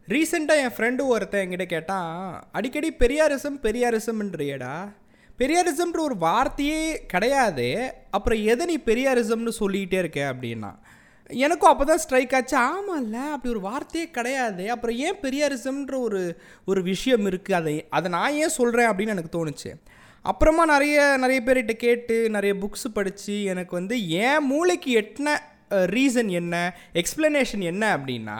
ரீசெண்டாக என் ஃப்ரெண்டு ஒருத்தன் என்கிட்ட கேட்டான் அடிக்கடி பெரியாரிசம் பெரியாரிசம்ன்றியடா பெரியாரிசம்ன்ற ஒரு வார்த்தையே கிடையாது அப்புறம் எதை நீ பெரியாரிசம்னு சொல்லிக்கிட்டே இருக்க அப்படின்னா எனக்கும் அப்போ தான் ஸ்ட்ரைக் ஆச்சு ஆமாம்ல அப்படி ஒரு வார்த்தையே கிடையாது அப்புறம் ஏன் பெரியாரிசம்ன்ற ஒரு ஒரு விஷயம் இருக்குது அதை அதை நான் ஏன் சொல்கிறேன் அப்படின்னு எனக்கு தோணுச்சு அப்புறமா நிறைய நிறைய பேர்கிட்ட கேட்டு நிறைய புக்ஸ் படித்து எனக்கு வந்து ஏன் மூளைக்கு எட்டின ரீசன் என்ன எக்ஸ்ப்ளனேஷன் என்ன அப்படின்னா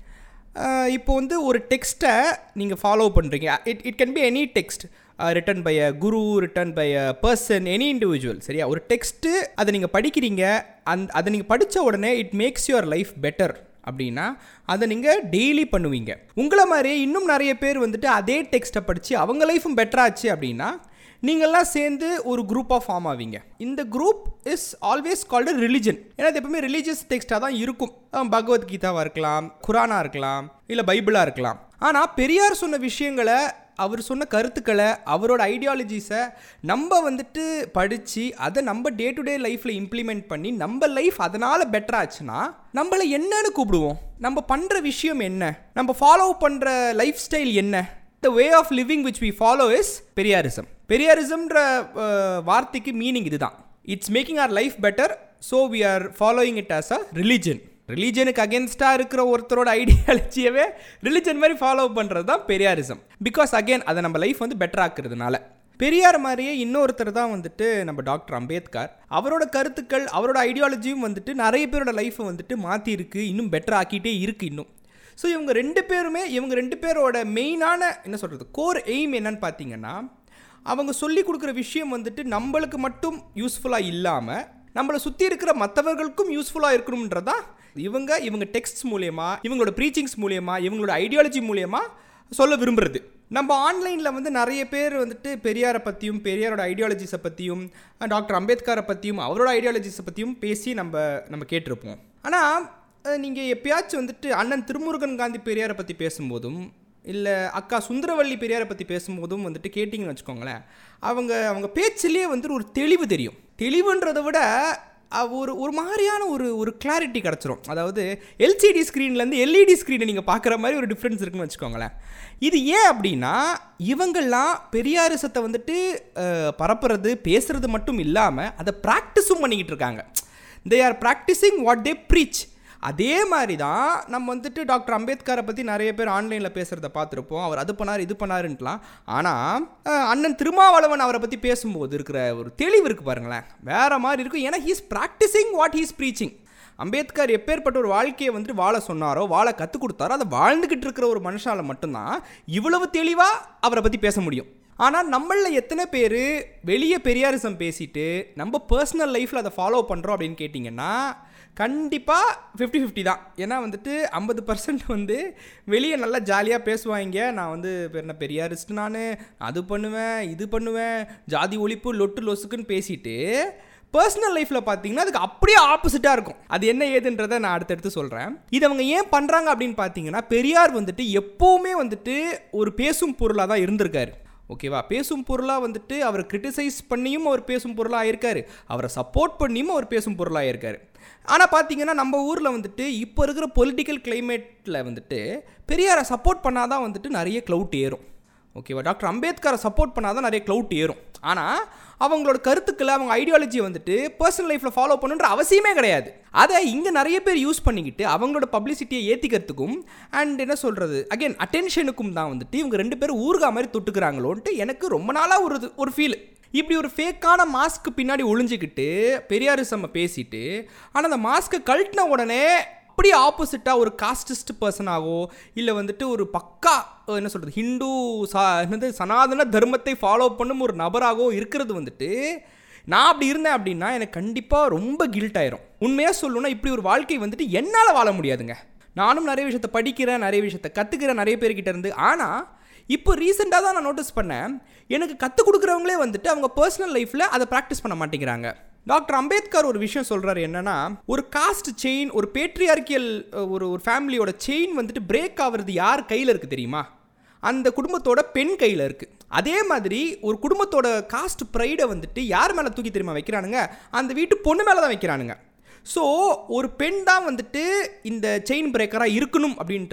அஹ், இப்போ வந்து ஒரு டெக்ஸ்ட்டை நீங்கள் ஃபாலோ பண்ணுறீங்க it it can be any text written by a guru written by a person any individual சரியா ஒரு டெக்ஸ்ட்டு அதை நீங்கள் படிக்கிறீங்க அந் அதை நீங்கள் படித்த உடனே it makes your life better அப்படின்னா அதை நீங்கள் டெய்லி பண்ணுவீங்க உங்களை மாதிரி இன்னும் நிறைய பேர் வந்துட்டு அதே டெக்ஸ்ட்டை படித்து அவங்க லைஃபும் பெட்டராச்சு அப்படின்னா நீங்கள்லாம் சேர்ந்து ஒரு குரூப்பாக ஃபார்ம் ஆவீங்க இந்த group is always called religion ஏன்னா இது எப்பவுமே ரிலீஜியஸ் டெக்ஸ்ட்டாக தான் இருக்கும் அஹ் பகவத்கீதாவாக இருக்கலாம் குரானாக இருக்கலாம் இல்லை பைபிளாக இருக்கலாம் ஆனால் பெரியார் சொன்ன விஷயங்களை அவர் சொன்ன கருத்துக்களை அவரோட ஐடியாலஜிஸை நம்ம வந்துட்டு படித்து அதை நம்ம டே டு டே லைஃப்பில் இம்ப்ளிமெண்ட் பண்ணி நம்ம லைஃப் அதனால் பெட்டர் ஆச்சுன்னா நம்மளை என்னன்னு கூப்பிடுவோம் நம்ம பண்ணுற விஷயம் என்ன நம்ம ஃபாலோ பண்ணுற லைஃப் ஸ்டைல் என்ன the way of living which we follow is Periyarism பெரியாரிசம்ன்ற அஹ், வார்த்தைக்கு மீனிங் இதுதான் it's making our life better so we are following it as a religion ரிலீஜனுக்கு அகேன்ஸ்டாக இருக்கிற ஒருத்தரோட ஐடியாலஜியவே ரிலிஜன் மாதிரி ஃபாலோ பண்ணுறது தான் பெரியாரிசம் பிகாஸ் அகேன் அதை நம்ம லைஃப் வந்து பெட்டர் ஆக்குறதுனால பெரியார் மாதிரியே இன்னொருத்தர் தான் வந்துட்டு நம்ம டாக்டர் அம்பேத்கர் அவரோட கருத்துக்கள் அவரோட ஐடியாலஜியும் வந்துட்டு நிறைய பேரோட லைஃப்பை வந்துட்டு மாற்றிருக்கு இன்னும் பெட்டர் ஆக்கிட்டே இருக்குது இன்னும் ஸோ இவங்க ரெண்டு பேருமே இவங்க ரெண்டு பேரோட மெயினான என்ன சொல்கிறது கோர் எய்ம் என்னன்னு பார்த்தீங்கன்னா அவங்க சொல்லி கொடுக்குற விஷயம் வந்துட்டு நம்மளுக்கு மட்டும் யூஸ்ஃபுல்லாக இல்லாமல் நம்மளை சுற்றி இருக்கிற மற்றவர்களுக்கும் யூஸ்ஃபுல்லாக இருக்கணுன்றதா இவங்க இவங்க டெக்ஸ்ட்ஸ் மூலயமா இவங்களோட ப்ரீச்சிங்ஸ் மூலயமா இவங்களோட ஐடியாலஜி மூலயமா சொல்ல விரும்புறது நம்ம ஆன்லைனில் வந்து நிறைய பேர் வந்துட்டு பெரியாரை பற்றியும் பெரியாரோட ஐடியாலஜிஸை பற்றியும் டாக்டர் அம்பேத்கரை பற்றியும் அவரோட ஐடியாலஜிஸை பற்றியும் பேசி நம்ம நம்ம கேட்டிருப்போம் ஆனால் நீங்கள் எப்பயாச்சும் வந்துட்டு அண்ணன் திருமுருகன் காந்தி பெரியாரை பற்றி பேசும்போதும் இல்லை அக்கா சுந்தரவள்ளி பெரியாரை பற்றி பேசும்போதும் வந்துட்டு கேட்டிங்கன்னு வச்சுக்கோங்களேன் அவங்க அவங்க பேச்சிலேயே வந்துட்டு ஒரு தெளிவு தெரியும் தெளிவுன்றதை விட அஹ், ஒரு ஒரு மாதிரியான ஒரு ஒரு கிளாரிட்டி கிடச்சிரும் அதாவது எல்சிடி ஸ்க்ரீன்லேருந்து எல்இடி ஸ்க்ரீனை நீங்கள் பார்க்குற மாதிரி ஒரு டிஃப்ரென்ஸ் இருக்குன்னு வச்சுக்கோங்களேன் இது ஏன் அப்படின்னா இவங்கெல்லாம் பெரியாரிசத்தை வந்துட்டு அஹ், பரப்புறது பேசுறது மட்டும் இல்லாமல் அதை ப்ராக்டிஸும் பண்ணிக்கிட்டு இருக்காங்க they are practising what they preach அதே மாதிரி தான் நம்ம வந்துட்டு டாக்டர் அம்பேத்கரை பற்றி நிறைய பேர் ஆன்லைனில் பேசுகிறத பார்த்துருப்போம் அவர் அது பண்ணார் இது பண்ணாருன்ட்டுலாம் ஆனால் அண்ணன் திருமாவளவன் அவரை பற்றி பேசும்போது இருக்கிற ஒரு தெளிவு இருக்குது பாருங்களேன் வேற மாதிரி இருக்கும் ஏன்னா he's practising what he's preaching Ambedkar எப்பேற்பட்ட ஒரு வாழ்க்கையை வந்துட்டு வாழ சொன்னாரோ வாழ கற்றுக் கொடுத்தாரோ அதை வாழ்ந்துக்கிட்டு இருக்கிற ஒரு மனுஷால மட்டும்தான் இவ்வளவு தெளிவாக அவரை பற்றி பேச முடியும் ஆனால் நம்மளில் எத்தனை பேர் வெளியே பெரியாரிசம் பேசிட்டு நம்ம பர்சனல் லைஃப்பில் அதை ஃபாலோ பண்ணுறோம் அப்படின்னு கேட்டிங்கன்னா கண்டிப்பாக ஃபிஃப்டி ஃபிஃப்டி தான் ஏன்னா வந்துட்டு ஐம்பது பர்சன்ட் வந்து வெளியே நல்லா ஜாலியாக பேசுவாங்க நான் வந்து பேர் என்ன பெரியாரிஸ்ட் நான் அது பண்ணுவேன் இது பண்ணுவேன் ஜாதி ஒழிப்பு லொட்டு லொசுக்குன்னு பேசிட்டு பர்சனல் லைஃப்பில் பார்த்தீங்கன்னா அதுக்கு அப்படியே ஆப்போசிட்டாக இருக்கும் அது என்ன ஏதுன்றதை நான் அடுத்தடுத்து சொல்கிறேன் இது அவங்க ஏன் பண்ணுறாங்க அப்படின்னு பார்த்தீங்கன்னா பெரியார் வந்துட்டு எப்போவுமே வந்துட்டு ஒரு பேசும் பொருளாக தான் இருந்திருக்காரு ஓகேவா பேசும் பொருளாக வந்துட்டு அவரை கிரிட்டிசைஸ் பண்ணியும் அவர் பேசும் பொருளாக ஆயிருக்காரு அவரை சப்போர்ட் பண்ணியும் அவர் பேசும் பொருளாக ஆயிருக்காரு ஆனால் பார்த்தீங்கன்னா நம்ம ஊரில் வந்துட்டு இப்போ இருக்கிற பொலிட்டிக்கல் கிளைமேட்டில் வந்துட்டு பெரியாரை சப்போர்ட் பண்ணாதான் வந்துட்டு நிறைய க்ளவுட் ஏறும் ஓகேவா டாக்டர் அம்பேத்கரை சப்போர்ட் பண்ணாதான் நிறைய க்ளவுட் ஏறும் ஆனால் அவங்களோட கருத்துக்களை அவங்க ஐடியாலஜியை வந்துட்டு பர்சனல் லைஃப்பில் ஃபாலோ பண்ணுன்ற அவசியமே கிடையாது அதை இங்கே நிறைய பேர் யூஸ் பண்ணிக்கிட்டு அவங்களோட பப்ளிசிட்டியை ஏற்றிக்கிறதுக்கும் அண்ட் என்ன சொல்கிறது அகைன் அட்டென்ஷனுக்கும் தான் வந்துட்டு இவங்க ரெண்டு பேரும் ஊர்கா மாதிரி தொட்டுக்கிறாங்களோன்ட்டு எனக்கு ரொம்ப நாளாக ஒரு ஒரு ஃபீல் இப்படி ஒரு ஃபேக்கான மாஸ்க்கு பின்னாடி ஒளிஞ்சிக்கிட்டு பெரியாரிசம் பேசிட்டு ஆனால் அந்த மாஸ்க்கை கழட்டின உடனே அப்படியே ஆப்போசிட்டாக ஒரு காஸ்டிஸ்ட் பர்சனாகவோ இல்லை வந்துட்டு ஒரு பக்கா அஹ், என்ன சொல்கிறது ஹிந்து சா என்னது சனாதன தர்மத்தை ஃபாலோ பண்ணும் ஒரு நபராகவோ இருக்கிறது வந்துட்டு நான் அப்படி இருந்தேன் அப்படின்னா எனக்கு கண்டிப்பாக ரொம்ப கில்ட் ஆயிரும் உண்மையாக சொல்லணும்னா இப்படி ஒரு வாழ்க்கை வந்துட்டு என்னால் வாழ முடியாதுங்க நானும் நிறைய விஷயத்த படிக்கிறேன் நிறைய விஷயத்த கற்றுக்கிறேன் நிறைய பேர்கிட்ட இருந்து ஆனால் இப்போ ரீசெண்டாக தான் நான் நோட்டீஸ் பண்ணேன் எனக்கு கற்றுக் கொடுக்குறவங்களே வந்துட்டு அவங்க பர்சனல் லைஃப்பில் அதை ப்ராக்டிஸ் பண்ண மாட்டேங்கிறாங்க டாக்டர் அம்பேத்கர் ஒரு விஷயம் சொல்கிறாரு என்னன்னா ஒரு காஸ்ட் செயின் ஒரு பேட்ரியார்கியல் ஒரு ஒரு ஃபேமிலியோட செயின் வந்துட்டு பிரேக் ஆகுறது யார் கையில் இருக்குது தெரியுமா அந்த குடும்பத்தோட பெண் கையில் இருக்குது அதே மாதிரி ஒரு குடும்பத்தோட காஸ்ட் ப்ரைடை வந்துட்டு யார் மேலே தூக்கி தெரியுமா வைக்கிறானுங்க அந்த வீட்டு பொண்ணு மேலே தான் வைக்கிறானுங்க ஸோ ஒரு பெண் தான் வந்துட்டு இந்த செயின் பிரேக்கராக இருக்கணும் அப்படின்ட்டு தான்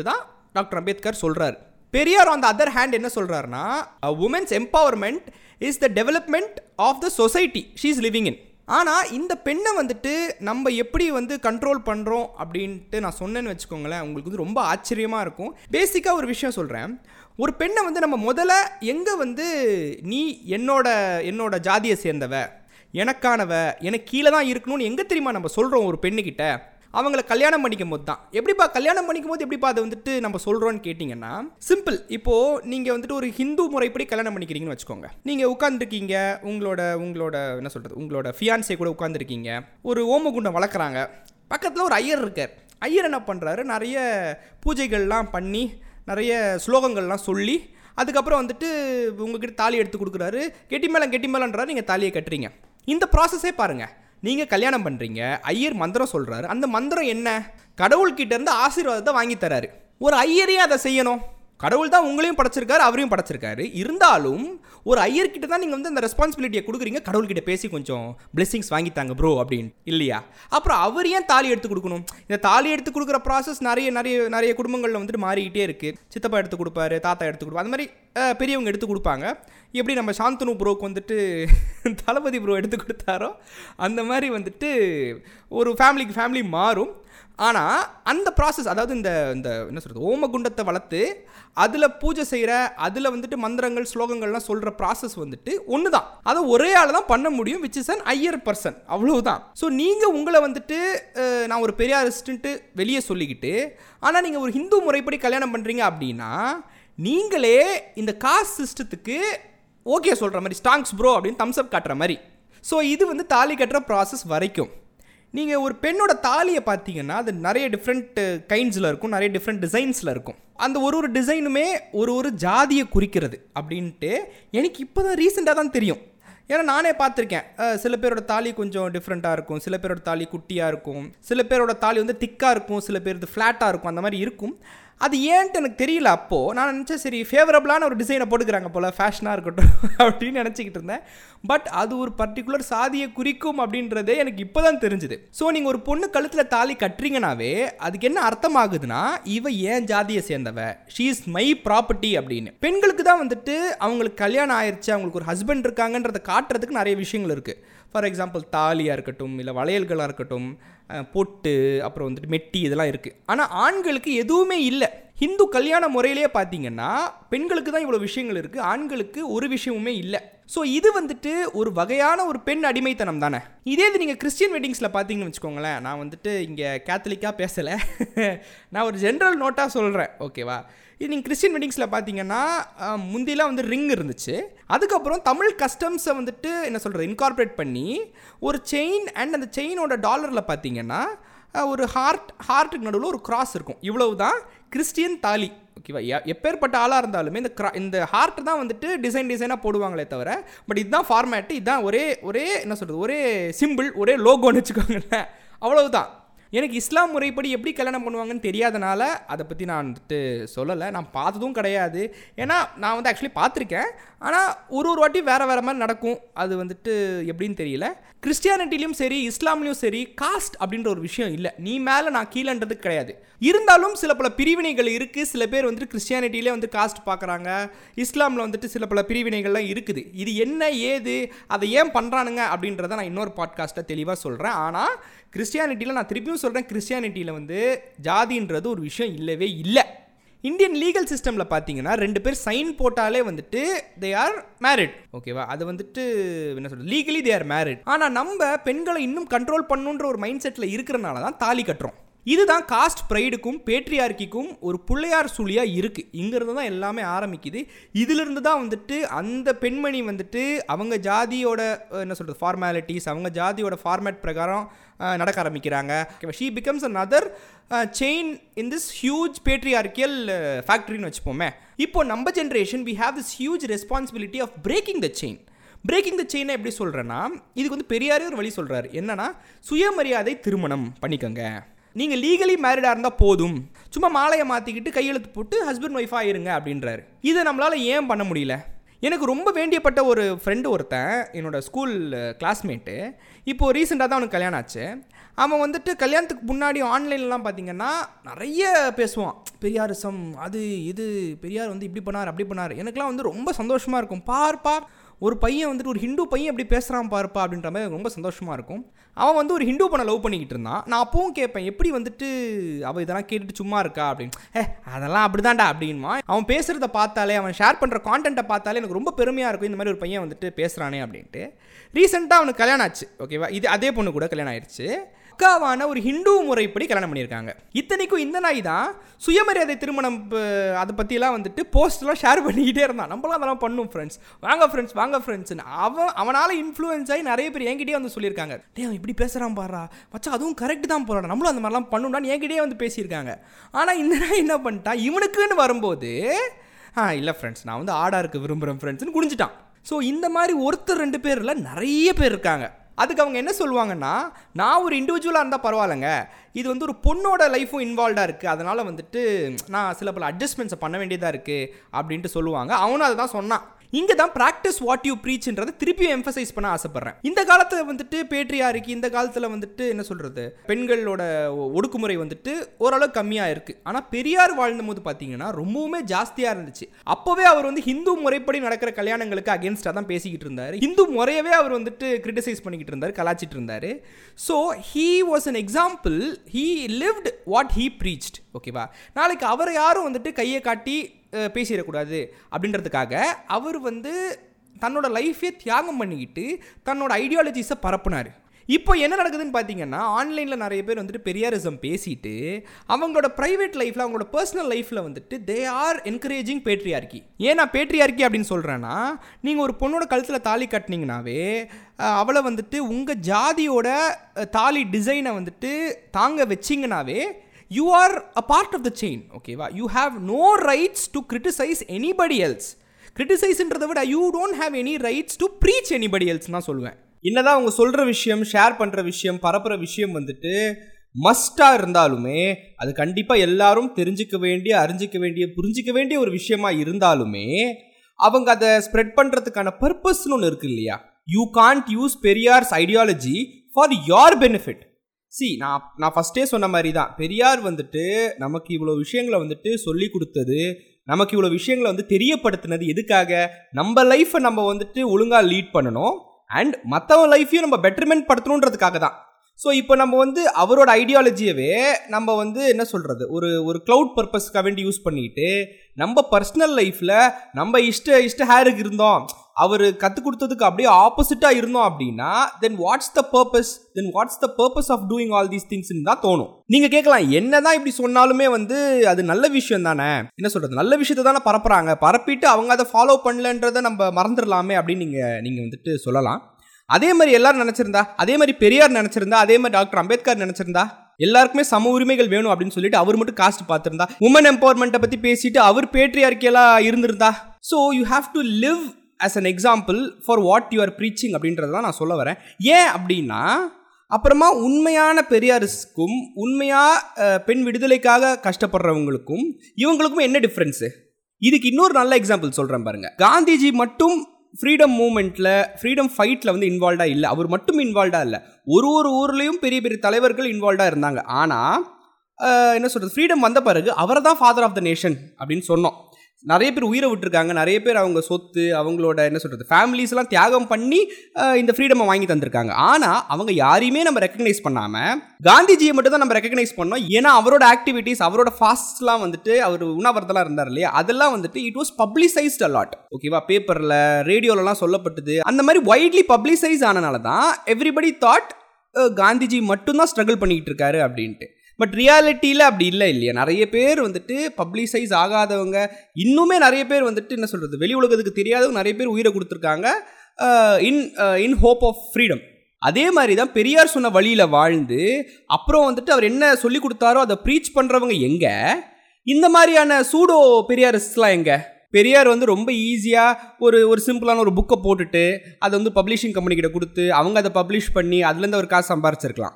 டாக்டர் அம்பேத்கர் சொல்கிறார் Periyar on the other hand என்ன சொல்கிறாருன்னா woman's empowerment is the development of the society she is living in ஆனால் இந்த பெண்ணை வந்துட்டு நம்ம எப்படி வந்து கண்ட்ரோல் பண்ணுறோம் அப்படின்ட்டு நான் சொன்னேன்னு வச்சுக்கோங்களேன் உங்களுக்கு வந்து ரொம்ப ஆச்சரியமாக இருக்கும் பேசிக்காக ஒரு விஷயம் சொல்கிறேன் ஒரு பெண்ணை வந்து நம்ம முதல்ல எங்கே வந்து நீ என்னோட என்னோட ஜாதியை சேர்ந்தவ எனக்கானவ எனக்கு கீழே தான் இருக்கணும்னு எங்கே தெரியுமா நம்ம சொல்கிறோம் ஒரு பெண்ணுக்கிட்ட அவங்கள கல்யாணம் பண்ணிக்கும் போது தான் எப்படிப்பா கல்யாணம் பண்ணிக்கும் போது எப்படிப்பா அதை வந்துட்டு நம்ம சொல்கிறோன்னு கேட்டிங்கன்னா சிம்பிள் இப்போது நீங்கள் வந்துட்டு ஒரு ஹிந்து முறைப்படி கல்யாணம் பண்ணிக்கிறீங்கன்னு வச்சுக்கோங்க நீங்கள் உட்காந்துருக்கீங்க உங்களோட உங்களோட என்ன சொல்கிறது உங்களோட ஃபியான்சே கூட உட்காந்துருக்கீங்க ஒரு ஓமகுண்டம் வளர்க்குறாங்க பக்கத்தில் ஒரு ஐயர் இருக்கார் ஐயர் என்ன பண்ணுறாரு நிறைய பூஜைகள்லாம் பண்ணி நிறைய ஸ்லோகங்கள்லாம் சொல்லி அதுக்கப்புறம் வந்துட்டு உங்ககிட்ட தாலி எடுத்து கொடுக்குறாரு கெட்டி மேலம் கெட்டி மேலன்றாரு நீங்கள் தாலியை கட்டுறீங்க இந்த ப்ராசஸே பாருங்கள் நீங்கள் கல்யாணம் பண்ணுறீங்க ஐயர் மந்திரம் சொல்கிறாரு அந்த மந்திரம் என்ன கடவுள்கிட்ட இருந்து ஆசீர்வாதத்தை வாங்கி தராரு ஒரு ஐயரே அதை செய்யணும் கடவுள் தான் உங்களையும் படைச்சிருக்காரு அவரையும் படைச்சிருக்காரு இருந்தாலும் ஒரு ஐயர்கிட்ட தான் நீங்கள் வந்து அந்த ரெஸ்பான்சிபிலிட்டியை கொடுக்குறீங்க கடவுள்கிட்ட பேசி கொஞ்சம் பிளெஸிங்ஸ் வாங்கித்தாங்க ப்ரோ அப்படின்னு இல்லையா அப்புறம் அவர் ஏன் தாலி எடுத்து கொடுக்கணும் இந்த தாலி எடுத்து கொடுக்குற ப்ராசஸ் நிறைய நிறைய நிறைய குடும்பங்களில் வந்துட்டு மாறிக்கிட்டே இருக்குது சித்தப்பா எடுத்து கொடுப்பாரு தாத்தா எடுத்து கொடுப்பாரு அந்த மாதிரி அஹ், பெரியவங்க எடுத்து கொடுப்பாங்க எப்படி நம்ம சாந்தனு ப்ரோக்கு வந்துட்டு தளபதி ப்ரோ எடுத்து கொடுத்தாரோ அந்த மாதிரி வந்துட்டு ஒரு ஃபேமிலிக்கு ஃபேமிலி மாறும் ஆனால் அந்த ப்ராசஸ் அதாவது இந்த இந்த என்ன சொல்கிறது ஓமகுண்டத்தை வளர்த்து அதில் பூஜை செய்கிற அதில் வந்துட்டு மந்திரங்கள் ஸ்லோகங்கள்லாம் சொல்கிற ப்ராசஸ் வந்துட்டு ஒன்று தான் அதை ஒரே ஆள் தான் பண்ண முடியும் which is an Iyer person அவ்வளவுதான் ஸோ நீங்கள் உங்களை வந்துட்டு அஹ், நான் ஒரு பெரியாரிஸ்ட்டுன்ட்டு வெளியே சொல்லிக்கிட்டு ஆனால் நீங்கள் ஒரு ஹிந்து முறைப்படி கல்யாணம் பண்ணுறீங்க அப்படின்னா நீங்களே இந்த காஸ்ட் சிஸ்டத்துக்கு ஓகே சொல்கிற மாதிரி ஸ்டாங்ஸ் ப்ரோ அப்படின்னு தம்ஸ் அப் காட்டுற மாதிரி ஸோ இது வந்து தாலி கட்டுற ப்ராசஸ் வரைக்கும் நீங்கள் ஒரு பெண்ணோட தாலியை பார்த்தீங்கன்னா அது நிறைய டிஃப்ரெண்ட் கைண்ட்ஸில் இருக்கும் நிறைய டிஃப்ரெண்ட் டிசைன்ஸில் இருக்கும் அந்த ஒரு ஒரு டிசைனுமே ஒரு ஒரு ஜாதியை குறிக்கிறது அப்படின்ட்டு எனக்கு இப்போ தான் ரீசெண்டாக தான் தெரியும் ஏன்னா நானே பார்த்துருக்கேன் அஹ், சில பேரோட தாலி கொஞ்சம் டிஃப்ரெண்ட்டாக இருக்கும் சில பேரோட தாலி குட்டியாக இருக்கும் சில பேரோட தாலி வந்து திக்காக இருக்கும் சில பேர் ஃப்ளாட்டாக இருக்கும் அந்த மாதிரி இருக்கும் அது ஏன்ட்டு எனக்கு தெரியல அப்போது நான் நினச்சேன் சரி ஃபேவரபுளான ஒரு டிசைனை போட்டுக்கிறாங்க போல் ஃபேஷனாக இருக்கட்டும் அப்படின்னு நினச்சிக்கிட்டு இருந்தேன் பட் அது ஒரு பர்டிகுலர் சாதியை குறிக்கும் அப்படின்றதே எனக்கு இப்போ தான் தெரிஞ்சுது ஸோ நீங்கள் ஒரு பொண்ணு கழுத்தில் தாலி கட்டுறீங்கனாவே அதுக்கு என்ன அர்த்தம் ஆகுதுன்னா இவ ஏன் ஜாதியை சேர்ந்தவ ஷீ இஸ் மை ப்ராப்பர்ட்டி அப்படின்னு பெண்களுக்கு தான் வந்துட்டு அவங்களுக்கு கல்யாணம் ஆயிடுச்சு அவங்களுக்கு ஒரு ஹஸ்பண்ட் இருக்காங்கன்றதை காட்டுறதுக்கு நிறைய விஷயங்கள் இருக்குது ஃபார் எக்ஸாம்பிள் தாலியாக இருக்கட்டும் இல்லை வளையல்களாக இருக்கட்டும் அஹ், பொட்டு அப்புறம் வந்துட்டு மெட்டி இதெல்லாம் இருக்குது ஆனால் ஆண்களுக்கு எதுவுமே இல்லை ஹிந்து கல்யாண முறையிலேயே பார்த்தீங்கன்னா பெண்களுக்கு தான் இவ்வளோ விஷயங்கள் இருக்குது ஆண்களுக்கு ஒரு விஷயமுமே இல்லை ஸோ இது வந்துட்டு ஒரு வகையான ஒரு பெண் அடிமைத்தனம் தானே இதே இது நீங்கள் கிறிஸ்டியன் வெட்டிங்ஸில் பார்த்தீங்கன்னு வச்சுக்கோங்களேன் நான் வந்துட்டு இங்கே கேத்தலிக்காக பேசலை நான் ஒரு ஜென்ரல் நோட்டாக சொல்கிறேன் ஓகேவா இது நீங்கள் கிறிஸ்டியன் வெட்டிங்ஸில் பார்த்தீங்கன்னா அஹ், முந்திலாம் வந்து ரிங் இருந்துச்சு அதுக்கப்புறம் தமிழ் கஸ்டம்ஸை வந்துட்டு என்ன சொல்கிறது இன்கார்பரேட் பண்ணி ஒரு செயின் அண்ட் அந்த செயினோட டாலரில் பார்த்தீங்கன்னா அஹ், ஒரு ஹார்ட் ஹார்ட்டுக்கு நடுவில் ஒரு கிராஸ் இருக்கும் இவ்வளவு தான் கிறிஸ்டியன் தாலி ஓகேவா எ- எப்பேற்பட்ட ஆளாக இருந்தாலுமே இந்த கிரா இந்த ஹார்ட் தான் வந்துட்டு டிசைன் டிசைனாக போடுவாங்களே தவிர பட் இதுதான் ஃபார்மேட்டு இதுதான் ஒரே ஒரே என்ன சொல்கிறது ஒரே சிம்பிள் ஒரே லோகோன்னு வச்சுக்கோங்களேன் அவ்வளவுதான் எனக்கு இஸ்லாம் முறைப்படி எப்படி கல்யாணம் பண்ணுவாங்கன்னு தெரியாதனால அதை பற்றி நான் வந்துட்டு சொல்லலை நான் பார்த்ததும் கிடையாது ஏன்னா நான் வந்து ஆக்சுவலி பார்த்துருக்கேன் ஆனால் ஒரு ஒரு வாட்டி வேறு வேறு மாதிரி நடக்கும் அது வந்துட்டு எப்படின்னு தெரியல கிறிஸ்டியானிட்டிலையும் சரி இஸ்லாம்லேயும் சரி காஸ்ட் அப்படின்ற ஒரு விஷயம் இல்லை நீ மேலே நான் கீழன்றது கிடையாது இருந்தாலும் சில பல பிரிவினைகள் இருக்குது சில பேர் வந்துட்டு கிறிஸ்டியானிட்டியிலே வந்து காஸ்ட் பார்க்குறாங்க இஸ்லாமில் வந்துட்டு சில பல பிரிவினைகள்லாம் இருக்குது இது என்ன ஏது அதை ஏன் பண்ணுறானுங்க அப்படின்றத நான் இன்னொரு பாட்காஸ்ட்டில் தெளிவாக சொல்கிறேன் ஆனால் கிறிஸ்டியானிட்டியில் நான் திருப்பியும் சொல்கிறேன் கிறிஸ்டியானிட்டியில் வந்து ஜாதின்றது ஒரு விஷயம் இல்லவே இல்லை இந்தியன் லீகல் சிஸ்டமில் பார்த்தீங்கன்னா ரெண்டு பேர் சைன் போட்டாலே வந்துட்டு தே ஆர் மேரிட் ஓகேவா அது வந்துட்டு என்ன சொல்றது லீகலி தே ஆர் மேரிட் ஆனால் நம்ம பெண்களை இன்னும் கண்ட்ரோல் பண்ணுன்ற ஒரு மைண்ட் செட்டில் இருக்கிறனால தான் தாலி கட்டுறோம் இதுதான் காஸ்ட் ப்ரைடுக்கும் பேட்ரியார்க்கிக்கும் ஒரு பிள்ளையார் சுழியாக இருக்குது இங்கிருந்து தான் எல்லாமே ஆரம்பிக்குது இதிலிருந்து தான் வந்துட்டு அந்த பெண்மணி வந்துட்டு அவங்க ஜாதியோட அஹ், என்ன சொல்கிறது ஃபார்மாலிட்டிஸ் அவங்க ஜாதியோட ஃபார்மேட் பிரகாரம் அஹ், நடக்க ஆரம்பிக்கிறாங்க she becomes another chain in this huge patriarchal ஃபேக்ட்ரின்னு வச்சுப்போமே இப்போ நம்ம generation we have this huge responsibility of breaking the chain breaking the செயினை எப்படி சொல்கிறேன்னா இதுக்கு வந்து பெரியாரே ஒரு வழி சொல்கிறாரு என்னன்னா சுயமரியாதை திருமணம் பண்ணிக்கோங்க நீங்கள் லீகலி மேரிடாக இருந்தால் போதும் சும்மா மாலையை மாற்றிக்கிட்டு கையெழுத்து போட்டு ஹஸ்பண்ட் ஒய்ஃபாக இருங்க அப்படின்றாரு இதை நம்மளால் ஏன் பண்ண முடியல எனக்கு ரொம்ப வேண்டியப்பட்ட ஒரு ஃப்ரெண்டு ஒருத்தன் என்னோட ஸ்கூல் கிளாஸ்மேட்டு இப்போது ரீசெண்டாக தான் அவனுக்கு கல்யாணம் ஆச்சு அவன் வந்துட்டு கல்யாணத்துக்கு முன்னாடி ஆன்லைன்லலாம் பார்த்தீங்கன்னா நிறைய பேசுவான் பெரியாரிசம் அது இது பெரியார் வந்து இப்படி பண்ணார் அப்படி பண்ணார் எனக்குலாம் வந்து ரொம்ப சந்தோஷமாக இருக்கும் பார் பார் ஒரு பையன் வந்துட்டு ஒரு ஹிந்து பையன் எப்படி பேசுகிறான் பாருப்பா அப்படின்ற மாதிரி ரொம்ப சந்தோஷமாக இருக்கும் அவன் வந்து ஒரு ஹிந்து பண்ண லவ் பண்ணிக்கிட்டு இருந்தான் நான் அப்பவும் கேட்பேன் எப்படி வந்துட்டு அவள் இதெல்லாம் கேட்டுட்டு சும்மா இருக்கா அப்படின்னு ஏ அதெல்லாம் அப்படிதான்டா அப்படின்மா அவன் பேசுகிறத பார்த்தாலே அவன் ஷேர் பண்ணுற கான்டென்ட்டை பார்த்தாலே எனக்கு ரொம்ப பெருமையாக இருக்கும் இந்த மாதிரி ஒரு பையன் வந்துட்டு பேசுகிறானே அப்படின்ட்டு ரீசெண்டாக அவனுக்கு கல்யாணம் ஆச்சு ஓகேவா இது அதே பொண்ணு கூட கல்யாணம் ஆயிடுச்சு பக்காவான ஒரு ஹிந்து முறைப்படி கல்யாணம் பண்ணியிருக்காங்க இத்தனைக்கும் இந்த நாய் தான் சுயமரியாதை திருமணம் ப- அதை பற்றிலாம் வந்துட்டு போஸ்ட்லாம் ஷேர் பண்ணிக்கிட்டே இருந்தான் நம்மளாம் அதெல்லாம் பண்ணும் ஃப்ரெண்ட்ஸ் வாங்க ஃப்ரெண்ட்ஸ் வாங்க ஃப்ரெண்ட்ஸ்னு அவன் அவனால் இன்ஃப்ளூயன்ஸ் ஆகி நிறைய பேர் என்கிட்டயே வந்து சொல்லியிருக்காங்க டே அவன் இப்படி பேசுகிறான் பாரா மச்சான் அதுவும் கரெக்ட் தான் போகிறான் நம்மளும் அந்த மாதிரிலாம் பண்ணணும்னு என்கிட்டயே வந்து பேசியிருக்காங்க ஆனால் இந்த நாய் என்ன பண்ணிட்டான் இவனுக்குன்னு வரும்போது ஆ இல்லை ஃப்ரெண்ட்ஸ் நான் வந்து ஆடா இருக்க விரும்புகிறேன் ஃப்ரெண்ட்ஸ்னு குடிஞ்சிட்டான் ஸோ இந்த மாதிரி ஒருத்தர் ரெண்டு பேரில் நிறைய பேர் இருக்காங்க அதுக்கு அவங்க என்ன சொல்லுவாங்கன்னா நான் ஒரு இண்டிவிஜுவலாக இருந்தால் பரவாயில்லைங்க இது வந்து ஒரு பொண்ணோட லைஃப்பும் இன்வால்வ்டாக இருக்குது அதனால் வந்துட்டு நான் சில பல அட்ஜஸ்ட்மெண்ட்ஸை பண்ண வேண்டியதாக இருக்குது அப்படின்ட்டு சொல்லுவாங்க அவனும் அதை தான் சொன்னான் இங்கே தான் ப்ராக்டிஸ் வாட் யூ ப்ரீச்ன்றதை திருப்பியும் எம்ஃபசைஸ் பண்ண ஆசைப்பட்றேன் இந்த காலத்தில் வந்துட்டு பேட்ரியாருக்கு இந்த காலத்தில் வந்துட்டு என்ன சொல்கிறது பெண்களோட ஒ- ஒடுக்குமுறை வந்துட்டு ஓரளவு கம்மியாக இருக்குது ஆனால் பெரியார் வாழ்ந்த போது பார்த்தீங்கன்னா ரொம்பவுமே ஜாஸ்தியாக இருந்துச்சு அப்போவே அவர் வந்து ஹிந்து முறைப்படி நடக்கிற கல்யாணங்களுக்கு அகேன்ஸ்டாக தான் பேசிக்கிட்டு இருந்தார் ஹிந்து முறையவே அவர் வந்துட்டு கிரிட்டிசைஸ் பண்ணிக்கிட்டு இருந்தார் கலாச்சிட்டு இருந்தார் so he was an example he lived what he preached ஓகேவா நாளைக்கு அவரை யாரும் வந்துட்டு கையை காட்டி அஹ், பேசிடக்கூடாது அப்படின்றதுக்காக அவர் வந்து தன்னோட லைஃபே தியாகம் பண்ணிக்கிட்டு தன்னோட ஐடியாலஜிஸை பரப்புனார் இப்போ என்ன நடக்குதுன்னு பார்த்தீங்கன்னா ஆன்லைனில் நிறைய பேர் வந்துட்டு பெரியாரிசம் பேசிட்டு அவங்களோட ப்ரைவேட் லைஃப்பில் அவங்களோட பர்சனல் லைஃப்பில் வந்துட்டு தே ஆர் என்கரேஜிங் பேட்ரியார்கி ஏன் நான் பேட்ரியார்கி அப்படின்னு சொல்கிறேன்னா நீங்கள் ஒரு பொண்ணோட கழுத்தில் தாலி கட்டினீங்கனாவே அஹ், அவளை வந்துட்டு உங்கள் ஜாதியோட அஹ், தாலி டிசைனை வந்துட்டு தாங்க வச்சிங்கனாவே you are a part of the chain ஓகேவா you have no rights to criticise anybody else கிரிட்டிசைஸ்ன்றதை விட you don't have any rights to preach anybody else நான் சொல்லுவேன் என்னதான் அவங்க சொல்கிற விஷயம் ஷேர் பண்ணுற விஷயம் பரப்புற விஷயம் வந்துட்டு மஸ்டாக இருந்தாலுமே அது கண்டிப்பாக எல்லாரும் தெரிஞ்சுக்க வேண்டிய அறிஞ்சிக்க வேண்டிய புரிஞ்சிக்க வேண்டிய ஒரு விஷயமா இருந்தாலுமே அவங்க அதை ஸ்ப்ரெட் பண்ணுறதுக்கான பர்பஸ்னு ஒன்று இருக்கு இல்லையா you can't use Periyar's ideology for your benefit see நான் நான் ஃபஸ்ட்டே சொன்ன மாதிரி தான் பெரியார் வந்துட்டு நமக்கு இவ்வளோ விஷயங்களை வந்துட்டு சொல்லி கொடுத்தது நமக்கு இவ்வளோ விஷயங்களை வந்து தெரியப்படுத்தினது எதுக்காக நம்ம லைஃப்பை நம்ம வந்துட்டு ஒழுங்காக லீட் பண்ணணும் அண்ட் மற்றவன் லைஃப்பையும் நம்ம பெட்டர்மெண்ட் படுத்தணுன்றதுக்காக தான் ஸோ இப்போ நம்ம வந்து அவரோட ஐடியாலஜியவே நம்ம வந்து என்ன சொல்கிறது ஒரு ஒரு க்ளவுட் பர்பஸ்க்காக வேண்டி யூஸ் பண்ணிட்டு நம்ம பர்சனல் லைஃப்பில் நம்ம இஷ்ட இஷ்ட ஹேருக்கு இருந்தோம் அவர் கற்றுக் கொடுத்ததுக்கு அப்படியே ஆப்போசிட்டாக இருந்தோம் அப்படின்னா then what's the purpose then what's the purpose of doing all these திங்ஸ்னு தான் தோணும் நீங்கள் கேட்கலாம் என்னதான் இப்படி சொன்னாலுமே வந்து அது நல்ல விஷயம் தானே என்ன சொல்கிறது நல்ல விஷயத்தை தானே பரப்புறாங்க பரப்பிட்டு அவங்க அதை ஃபாலோ பண்ணலன்றதை நம்ம மறந்துடலாமே அப்படின்னு நீங்கள் நீங்கள் வந்துட்டு சொல்லலாம் அதே மாதிரி எல்லாரும் நினச்சிருந்தா அதே மாதிரி பெரியார் நினச்சிருந்தா அதே மாதிரி டாக்டர் அம்பேத்கர் நினச்சிருந்தா எல்லாருக்குமே சம உரிமைகள் வேணும் அப்படின்னு சொல்லிட்டு அவர் மட்டும் காஸ்ட் பார்த்துருந்தா உமன் எம்பவர்மெண்ட்டை பற்றி பேசிட்டு அவர் பேட்ரியார்க்கியெல்லாம் இருந்திருந்தா so you have to live as an example for what you are preaching அப்படின்றத தான் நான் சொல்ல வரேன் ஏன் அப்படின்னா அப்புறமா உண்மையான பெரியாரிஸ்க்கும் உண்மையாக பெண் விடுதலைக்காக கஷ்டப்படுறவங்களுக்கும் இவங்களுக்கும் என்ன டிஃப்ரென்ஸு இதுக்கு இன்னொரு நல்ல எக்ஸாம்பிள் சொல்கிறேன் பாருங்க காந்திஜி மட்டும் ஃப்ரீடம் மூமெண்ட்டில் ஃப்ரீடம் ஃபைட்டில் வந்து இன்வால்வ்டாக இல்லை அவர் மட்டும் இன்வால்வ்டாக இல்லை ஒரு ஒரு ஊர்லேயும் பெரிய பெரிய தலைவர்கள் இன்வால்வ்டாக இருந்தாங்க ஆனால் என்ன சொல்கிறது ஃப்ரீடம் வந்த பிறகு அவரை தான் ஃபாதர் ஆஃப் த நேஷன் அப்படின்னு சொன்னோம் நிறைய பேர் உயிரை விட்டுருக்காங்க நிறைய பேர் அவங்க சொத்து அவங்களோட என்ன சொல்கிறது ஃபேமிலிஸ்லாம் தியாகம் பண்ணி அஹ், இந்த ஃப்ரீடமை வாங்கி தந்திருக்காங்க ஆனால் அவங்க யாரையுமே நம்ம ரெக்கக்னைஸ் பண்ணாமல் காந்திஜியை மட்டும் தான் நம்ம ரெக்கக்னைஸ் பண்ணோம் ஏன்னா அவரோட ஆக்டிவிட்டீஸ் அவரோட ஃபாஸ்ட்லாம் வந்துட்டு அவர் உண்ணாவிரதெல்லாம் இருந்தார் இல்லையா அதெல்லாம் வந்துட்டு இட் வாஸ் பப்ளிசைஸ்ட் அலாட் ஓகேவா பேப்பரில் ரேடியோலலாம் சொல்லப்பட்டது அந்த மாதிரி வைட்லி பப்ளிசைஸ் ஆனனால தான் எவ்ரிபடி தாட் காந்திஜி மட்டும்தான் ஸ்ட்ரகிள் பண்ணிக்கிட்டு இருக்காரு அப்படின்ட்டு பட் ரியாலிட்டியில் அப்படி இல்லை இல்லையா நிறைய பேர் வந்துட்டு பப்ளிசைஸ் ஆகாதவங்க இன்னுமே நிறைய பேர் வந்துட்டு என்ன சொல்கிறது வெளி உலகத்துக்கு தெரியாதவங்க நிறைய பேர் உயிரை கொடுத்துருக்காங்க in in hope of freedom அதே மாதிரி தான் பெரியார் சொன்ன வழியில் வாழ்ந்து அப்புறம் வந்துட்டு அவர் என்ன சொல்லி கொடுத்தாரோ அதை ப்ரீச் பண்ணுறவங்க எங்கே இந்த மாதிரியான சூடோ பெரியாரிஸ்ட்லாம் எங்கே பெரியார் வந்து ரொம்ப ஈஸியாக ஒரு ஒரு சிம்பிளான ஒரு புக்கை போட்டுட்டு அதை வந்து பப்ளிஷிங் கம்பெனி கிட்ட கொடுத்து அவங்க அதை பப்ளிஷ் பண்ணி அதுலேருந்து ஒரு காசு சம்பாரிச்சிருக்கலாம்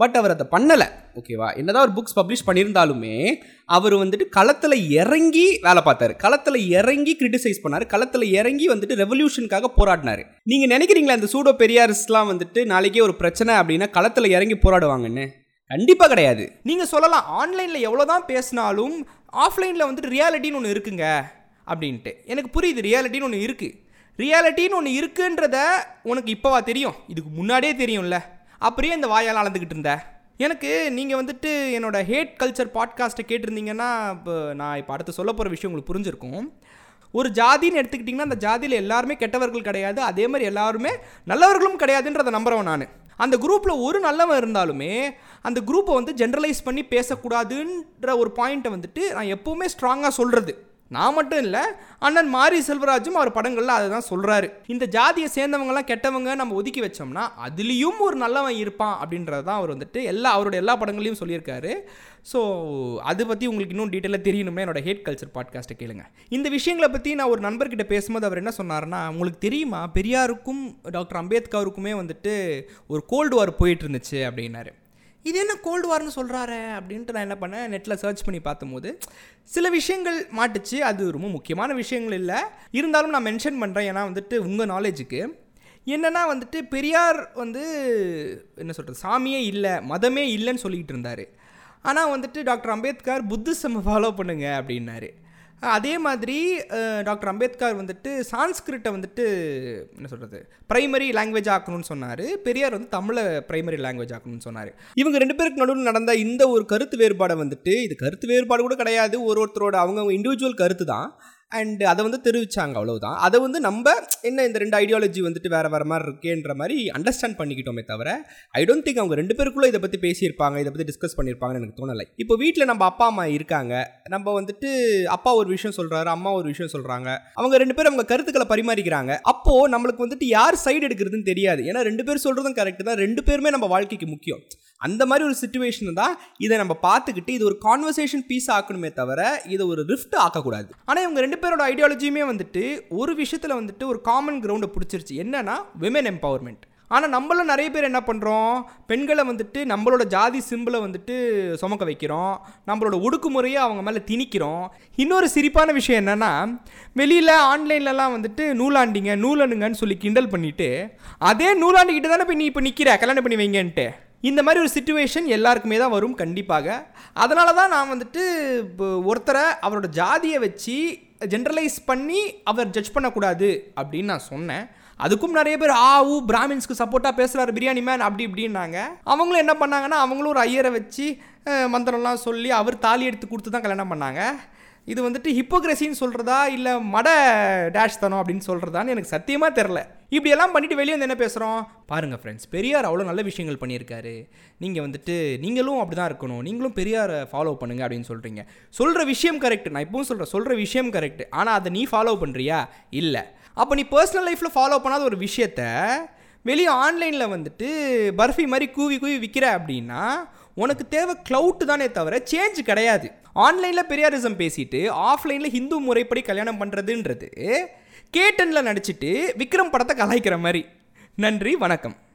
பட் அவர் அதை பண்ணலை ஓகேவா என்னதான் ஒரு புக்ஸ் பப்ளிஷ் பண்ணியிருந்தாலுமே அவர் வந்துட்டு களத்தில் இறங்கி வேலை பார்த்தாரு களத்தில் இறங்கி கிரிட்டிசைஸ் பண்ணார் களத்தில் இறங்கி வந்துட்டு ரெவல்யூஷனுக்காக போராடினாரு நீங்கள் நினைக்கிறீங்களா இந்த சூடோ பெரியாரிஸ்லாம் வந்துட்டு நாளைக்கே ஒரு பிரச்சனை அப்படின்னா களத்தில் இறங்கி போராடுவாங்கன்னு கண்டிப்பாக கிடையாது நீங்கள் சொல்லலாம் ஆன்லைனில் எவ்வளோ தான் பேசினாலும் ஆஃப்லைனில் வந்துட்டு ரியாலிட்டின்னு ஒன்று இருக்குங்க அப்படின்ட்டு எனக்கு புரியுது ரியாலிட்டின்னு ஒன்று இருக்குது ரியாலிட்டின்னு ஒன்று இருக்குன்றத உனக்கு இப்போவா தெரியும் இதுக்கு முன்னாடியே தெரியும்ல அப்படியே இந்த வாயால் அளந்துக்கிட்டு இருந்த எனக்கு நீங்கள் வந்துட்டு என்னோட ஹேட் கல்ச்சர் பாட்காஸ்ட்டை கேட்டிருந்தீங்கன்னா இப்போ நான் இப்போ அடுத்து சொல்ல போகிற விஷயம் உங்களுக்கு புரிஞ்சிருக்கும் ஒரு ஜாதின்னு எடுத்துக்கிட்டிங்கன்னா அந்த ஜாதியில் எல்லாருமே கெட்டவர்கள் கிடையாது அதே மாதிரி எல்லாருமே நல்லவர்களும் கிடையாதுன்றதை நம்புகிறவன் நான் அந்த குரூப்பில் ஒரு நல்லவன் இருந்தாலுமே அந்த குரூப்பை வந்து ஜென்ரலைஸ் பண்ணி பேசக்கூடாதுன்ற ஒரு பாயிண்ட்டை வந்துட்டு நான் எப்போவுமே ஸ்ட்ராங்காக சொல்கிறது நான் மட்டும் இல்லை அண்ணன் மாரி செல்வராஜும் அவர் படங்களில் அதை தான் சொல்கிறாரு இந்த ஜாதியை சேர்ந்தவங்கலாம் கெட்டவங்க நம்ம ஒதுக்கி வச்சோம்னா அதுலேயும் ஒரு நல்லவன் இருப்பான் அப்படின்றது தான் அவர் வந்துட்டு எல்லா அவருடைய எல்லா படங்களையும் சொல்லியிருக்காரு ஸோ அதை பற்றி உங்களுக்கு இன்னும் டீட்டெயிலாக தெரியணும்னா என்னோட ஹேட் கல்ச்சர் பாட்காஸ்ட்டை கேளுங்க இந்த விஷயங்களை பற்றி நான் ஒரு நண்பர்கிட்ட பேசும்போது அவர் என்ன சொன்னார்னா உங்களுக்கு தெரியுமா பெரியாருக்கும் டாக்டர் அம்பேத்கருக்குமே வந்துட்டு ஒரு கோல்டு வார் போயிட்டு இருந்துச்சு அப்படின்னாரு இது என்ன கோல்டு வார்னு சொல்கிறாரு அப்படின்ட்டு நான் என்ன பண்ணேன் நெட்டில் சர்ச் பண்ணி பார்த்தம்போது சில விஷயங்கள் மாட்டுச்சு அது ரொம்ப முக்கியமான விஷயங்கள் இல்லை இருந்தாலும் நான் மென்ஷன் பண்ணுறேன் ஏன்னா வந்துட்டு உங்கள் நாலேஜுக்கு என்னென்னா வந்துட்டு பெரியார் வந்து என்ன சொல்கிறது சாமியே இல்லை மதமே இல்லைன்னு சொல்லிக்கிட்டு இருந்தார் ஆனால் வந்துட்டு டாக்டர் அம்பேத்கர் புத்திசம் ஃபாலோ பண்ணுங்க அப்படின்னாரு அதே மாதிரி அஹ், டாக்டர் அம்பேத்கர் வந்துட்டு சான்ஸ்கிரிட்டை வந்துட்டு என்ன சொல்கிறது பிரைமரி லாங்குவேஜ் ஆக்கணும்னு சொன்னார் பெரியார் வந்து தமிழை பிரைமரி லாங்குவேஜ் ஆக்கணும்னு சொன்னார் இவங்க ரெண்டு பேருக்கு நடுவில் நடந்த இந்த ஒரு கருத்து வேறுபாடை வந்துட்டு இது கருத்து வேறுபாடு கூட கிடையாது ஒரு ஒருத்தரோட அவங்கவுங்க இண்டிவிஜுவல் கருத்து தான் அண்ட் அதை வந்து தெரிவிச்சாங்க அவ்வளவுதான் அதை வந்து நம்ம என்ன இந்த ரெண்டு ஐடியாலஜி வந்துட்டு வேற வேற மாதிரி இருக்கேன்ற மாதிரி அண்டர்ஸ்டாண்ட் பண்ணிக்கிட்டோமே தவிர ஐ டோன்ட் திங்க் அவங்க ரெண்டு பேருக்குள்ள இதை பற்றி பேசியிருப்பாங்க இதை பற்றி டிஸ்கஸ் பண்ணியிருப்பாங்கன்னு எனக்கு தோணலை இப்போ வீட்டில் நம்ம அப்பா அம்மா இருக்காங்க நம்ம வந்துட்டு அப்பா ஒரு விஷயம் சொல்றாரு அம்மா ஒரு விஷயம் சொல்றாங்க அவங்க ரெண்டு பேரும் அவங்க கருத்துக்களை பரிமாறிக்கிறாங்க அப்போ நம்மளுக்கு வந்துட்டு யார் சைடு எடுக்கிறதுன்னு தெரியாது ஏன்னா ரெண்டு பேர் சொல்றதும் கரெக்ட் தான் ரெண்டு பேருமே நம்ம வாழ்க்கைக்கு முக்கியம் அந்த மாதிரி ஒரு சுச்சுவேஷன் தான் இதை நம்ம பார்த்துக்கிட்டு இது ஒரு கான்வர்சேஷன் பீஸ் ஆக்கணுமே தவிர இதை ஒரு ரிஃப்ட் ஆக்கக்கூடாது ஆனால் இவங்க ரெண்டு பேரோட ஐடியாலஜியுமே வந்துட்டு ஒரு விஷயத்தில் வந்துட்டு ஒரு காமன் கிரவுண்டை பிடிச்சிருச்சு என்னன்னா விமன் எம்பவர்மெண்ட் ஆனால் நம்மளும் நிறைய பேர் என்ன பண்ணுறோம் பெண்களை வந்துட்டு நம்மளோட ஜாதி சிம்பிளை வந்துட்டு சுமக்க வைக்கிறோம் நம்மளோட ஒடுக்குமுறையை அவங்க மேலே திணிக்கிறோம் இன்னொரு சிரிப்பான விஷயம் என்னென்னா வெளியில் ஆன்லைன்லலாம் வந்துட்டு நூலாண்டிங்க நூலனுங்கன்னு சொல்லி கிண்டல் பண்ணிட்டு அதே நூலாண்டிக்கிட்ட தானே போய் நீ இப்போ நிற்கிற கல்யாணம் பண்ணி வைங்கன்ட்டு இந்த மாதிரி ஒரு சுச்சுவேஷன் எல்லாருக்குமே தான் வரும் கண்டிப்பாக அதனால தான் நான் வந்துட்டு இப்போ ஒருத்தரை அவரோட ஜாதியை வச்சு ஜென்ரலைஸ் பண்ணி அவர் ஜட்ஜ் பண்ணக்கூடாது அப்படின்னு நான் சொன்னேன் அதுக்கும் நிறைய பேர் ஆ ஊ பிராமின்ஸ்க்கு சப்போர்ட்டாக பேசுகிறாரு பிரியாணி மேன் அப்படி இப்படின்னாங்க அவங்களும் என்ன பண்ணாங்கன்னா அவங்களும் ஒரு ஐயரை வச்சு அஹ், மந்திரம்லாம் சொல்லி அவர் தாலி எடுத்து கொடுத்து தான் கல்யாணம் பண்ணாங்க இது வந்துட்டு ஹிப்போக்ரஸின்னு சொல்கிறதா இல்லை மட டேஷ் தனம் அப்படின்னு சொல்கிறதான்னு எனக்கு சத்தியமாக தெரில இப்படியெல்லாம் பண்ணிட்டு வெளியே வந்து என்ன பேசுகிறோம் பாருங்கள் ஃப்ரெண்ட்ஸ் பெரியார் அவ்வளோ நல்ல விஷயங்கள் பண்ணியிருக்காரு நீங்கள் வந்துட்டு நீங்களும் அப்படி தான் இருக்கணும் நீங்களும் பெரியாரை ஃபாலோ பண்ணுங்க அப்படின்னு சொல்கிறீங்க சொல்கிற விஷயம் கரெக்ட் நான் இப்பவும் சொல்கிறேன் சொல்கிற விஷயம் கரெக்ட் ஆனால் அதை நீ ஃபாலோ பண்ணுறியா இல்லை அப்போ நீ பர்சனல் லைஃப்பில் ஃபாலோ பண்ணாத ஒரு விஷயத்த வெளியே ஆன்லைனில் வந்துட்டு பர்ஃபி மாதிரி கூவி கூவி விற்கிற அப்படின்னா உனக்கு தேவை க்ளவுட் தானே தவிர சேஞ்ச் கிடையாது ஆன்லைனில் பெரியாரிசம் பேசிட்டு ஆஃப்லைனில் ஹிந்து முறைப்படி கல்யாணம் பண்ணுறதுன்றது கேட்டனில் நடிச்சிட்டு விக்ரம் படத்தை கலாய்க்கிற மாதிரி நன்றி வணக்கம்